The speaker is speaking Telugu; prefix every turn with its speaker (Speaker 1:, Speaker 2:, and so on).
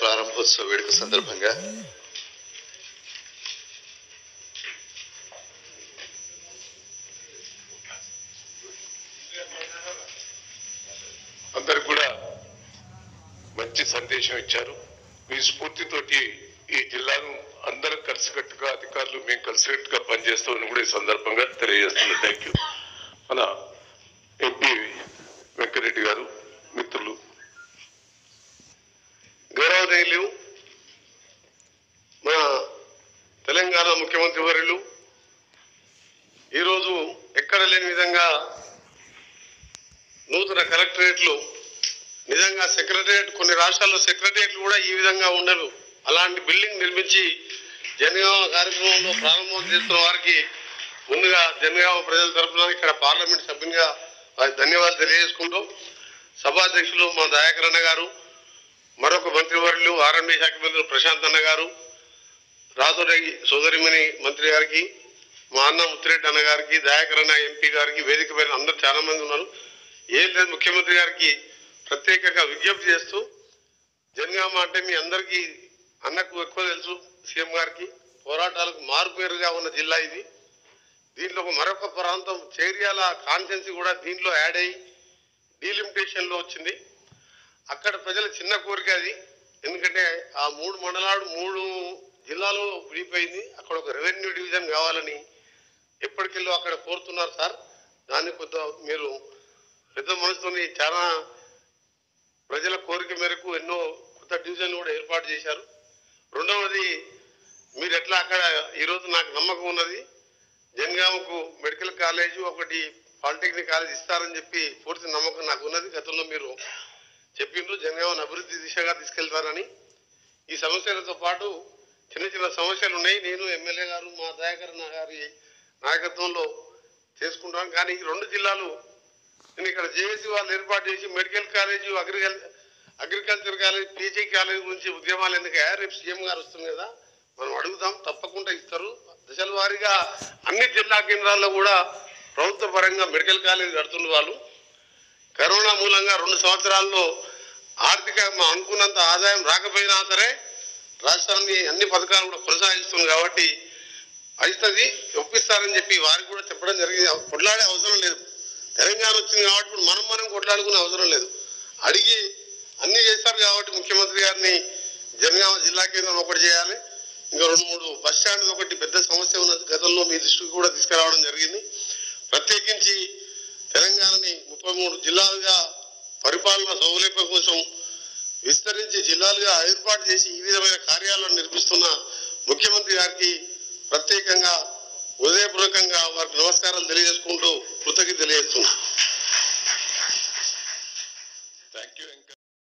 Speaker 1: ప్రారంభోత్సవ వేడుక సందర్భంగా
Speaker 2: అందరికి కూడా మంచి సందేశం ఇచ్చారు మీ స్ఫూర్తితోటి ఈ జిల్లాను అందరం కలిసికట్టుగా అధికారులు మేము కలిసికట్టుగా పనిచేస్తామని కూడా ఈ సందర్భంగా తెలియజేస్తున్నాం థ్యాంక్ యూ మన ఎంపీ వెంకరెడ్డి గారు మిత్రులు
Speaker 3: గౌరవనీయులు మన తెలంగాణ ముఖ్యమంత్రి వర్యులు ఈరోజు ఎక్కడ లేని విధంగా నూతన కలెక్టరేట్లు నిజంగా సెక్రటరియట్ కొన్ని రాష్ట్రాల్లో సెక్రటరియట్లు కూడా ఈ విధంగా ఉండరు అలాంటి బిల్డింగ్ నిర్మించి జనగామ కార్యక్రమంలో ప్రారంభం చేస్తున్న వారికి ముందుగా జనగామ ప్రజల తరఫున ఇక్కడ పార్లమెంట్ సభ్యునిగా వారికి ధన్యవాదాలు తెలియజేసుకుంటూ సభాధ్యక్షులు మా దయాకర్ అన్న గారు మరొక మంత్రివర్యులు ఆర్ఎండి శాఖ మంత్రులు ప్రశాంత్ అన్న గారు రాతోడి సోదరిమణి మంత్రి గారికి మా అన్న ముత్తిరెడ్డి అన్న గారికి దయాకర్ అన్న ఎంపీ గారికి వేదిక పైన అందరూ చాలా మంది ఉన్నారు ఏం లేదు ముఖ్యమంత్రి గారికి ప్రత్యేకంగా విజ్ఞప్తి చేస్తూ జనగామ అంటే మీ అందరికీ అన్నకు ఎక్కువ తెలుసు సీఎం గారికి పోరాటాలకు మారుపేరుగా ఉన్న జిల్లా ఇది దీంట్లో ఒక మరొక ప్రాంతం చేరియాల కాన్సెన్సీ కూడా దీంట్లో యాడ్ అయ్యి డీలిమిటేషన్ లో వచ్చింది అక్కడ ప్రజల చిన్న కోరిక అది ఎందుకంటే ఆ మూడు మండలాలు మూడు జిల్లాలో విడిపోయింది అక్కడ ఒక రెవెన్యూ డివిజన్ కావాలని ఎప్పటికెళ్ళో అక్కడ కోరుతున్నారు సార్ దాన్ని కొంత మీరు పెద్ద మనసుతోని చాలా ప్రజల కోరిక మేరకు ఎన్నో కొత్త డివిజన్లు కూడా ఏర్పాటు చేశారు రెండవది మీరు ఎట్లా అక్కడ ఈరోజు నాకు నమ్మకం ఉన్నది జనగామకు మెడికల్ కాలేజ్ ఒకటి పాలిటెక్నిక్ కాలేజ్ ఇస్తారని చెప్పి పూర్తి నమ్మకం నాకు ఉన్నది గతంలో మీరు చెప్పిండ్రు జనగామను అభివృద్ధి దిశగా తీసుకెళ్తారని ఈ సమస్యలతో పాటు చిన్న చిన్న సమస్యలు ఉన్నాయి నేను ఎమ్మెల్యే గారు మా దయాకర్ గారి నాయకత్వంలో చేసుకుంటాం కానీ ఈ రెండు జిల్లాలు నేను ఇక్కడ జేఏసీ వాళ్ళు ఏర్పాటు చేసి మెడికల్ కాలేజ్ అగ్రికల్ అగ్రికల్చర్ కాలేజ్ పీజీ కాలేజ్ గురించి ఉద్యమాలు ఎందుకు రేపు సీఎం గారు వస్తుంది కదా మనం అడుగుదాం తప్పకుండా ఇస్తారు దశల వారీగా అన్ని జిల్లా కేంద్రాల్లో కూడా ప్రభుత్వ పరంగా మెడికల్ కాలేజ్ కడుతున్న వాళ్ళు కరోనా మూలంగా రెండు సంవత్సరాల్లో ఆర్థిక మా అనుకున్నంత ఆదాయం రాకపోయినా సరే రాష్ట్రాన్ని అన్ని పథకాలు కూడా కొనసాగిస్తుంది కాబట్టి అవుతుంది ఒప్పిస్తారని చెప్పి వారికి కూడా చెప్పడం జరిగింది కొట్లాడే అవసరం లేదు తెలంగాణ వచ్చింది కాబట్టి ఇప్పుడు మనం మనం కొట్లాడుకునే అవసరం లేదు అడిగి అన్ని చేస్తారు కాబట్టి ముఖ్యమంత్రి గారిని జనగామ జిల్లా కేంద్రం ఒకటి చేయాలి ఇంకా రెండు మూడు బస్ స్టాండ్ ఒకటి పెద్ద సమస్య ఉన్నది గతంలో మీ దృష్టికి కూడా తీసుకురావడం జరిగింది ప్రత్యేకించి తెలంగాణని ముప్పై మూడు జిల్లాలుగా పరిపాలన సౌలభ్యం కోసం విస్తరించి జిల్లాలుగా ఏర్పాటు చేసి ఈ విధమైన కార్యాలను నిర్మిస్తున్న ముఖ్యమంత్రి గారికి ప్రత్యేకంగా హృదయపూర్వకంగా వారికి నమస్కారాలు తెలియజేసుకుంటూ కృతజ్ఞత తెలియజేస్తున్నాను